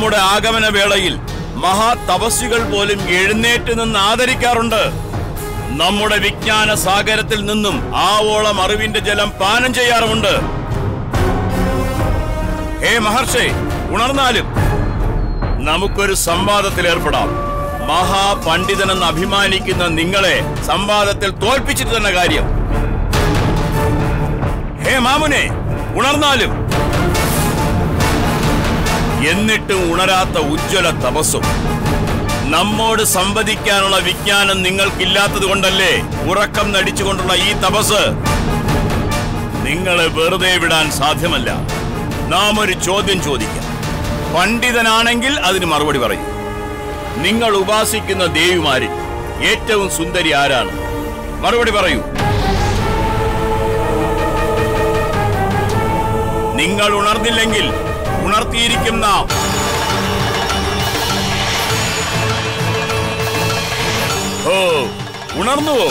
നമ്മുടെ ആഗമന വേളയിൽ മഹാതപസ്വികൾ പോലും എഴുന്നേറ്റ് നിന്ന് ആദരിക്കാറുണ്ട് നമ്മുടെ വിജ്ഞാന സാഗരത്തിൽ നിന്നും ആവോളം അറിവിന്റെ ജലം പാനം ചെയ്യാറുമുണ്ട് ഹേ മഹർഷേ ഉണർന്നാലും നമുക്കൊരു സംവാദത്തിൽ ഏർപ്പെടാം മഹാപണ്ഡിതനെന്ന് അഭിമാനിക്കുന്ന നിങ്ങളെ സംവാദത്തിൽ തോൽപ്പിച്ചിട്ട് തന്നെ കാര്യം ഹേ മാമുനെ ഉണർന്നാലും എന്നിട്ടും ഉണരാത്ത ഉജ്ജ്വല തപസ്സും നമ്മോട് സംവദിക്കാനുള്ള വിജ്ഞാനം നിങ്ങൾക്കില്ലാത്തത് കൊണ്ടല്ലേ ഉറക്കം നടിച്ചുകൊണ്ടുള്ള ഈ തപസ് നിങ്ങളെ വെറുതെ വിടാൻ സാധ്യമല്ല നാം ഒരു ചോദ്യം ചോദിക്കാം പണ്ഡിതനാണെങ്കിൽ അതിന് മറുപടി പറയും നിങ്ങൾ ഉപാസിക്കുന്ന ദേവിമാരിൽ ഏറ്റവും സുന്ദരി ആരാണ് മറുപടി പറയൂ നിങ്ങൾ ഉണർന്നില്ലെങ്കിൽ ഉണർത്തിയിരിക്കും നാം ഓ ഉണർന്നുവോ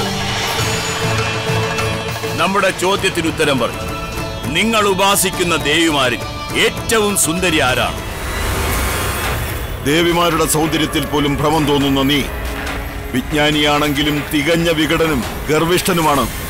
നമ്മുടെ ചോദ്യത്തിന് ഉത്തരം പറയും നിങ്ങൾ ഉപാസിക്കുന്ന ദേവിമാരിൽ ഏറ്റവും സുന്ദരി ആരാണ് ദേവിമാരുടെ സൗന്ദര്യത്തിൽ പോലും ഭ്രമം തോന്നുന്ന നീ വിജ്ഞാനിയാണെങ്കിലും തികഞ്ഞ വികടനും ഗർവിഷ്ഠനുമാണ്